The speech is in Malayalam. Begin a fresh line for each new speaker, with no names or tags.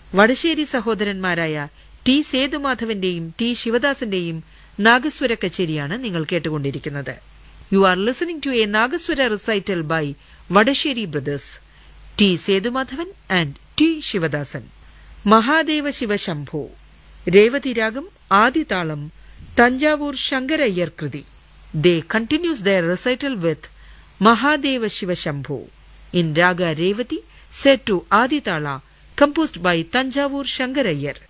വടശ്ശേരി സഹോദരന്മാരായ ടി സേതുമാധവന്റെയും ടി ശിവദാസന്റെയും നാഗസ്വര കച്ചേരിയാണ് നിങ്ങൾ കേട്ടുകൊണ്ടിരിക്കുന്നത് you are listening to a nagaswara recital by Vadasseri brothers T Sethumadhavan and T Sivadasan Mahadeva Shivashambho രേവതിരാഗം ആദിതാളം Thanjavur Shankarayyar kriti they continues their recital with Mahadeva Shivashambho in raga Revathi set to Adithala composed by Tanjavur Shankarayar.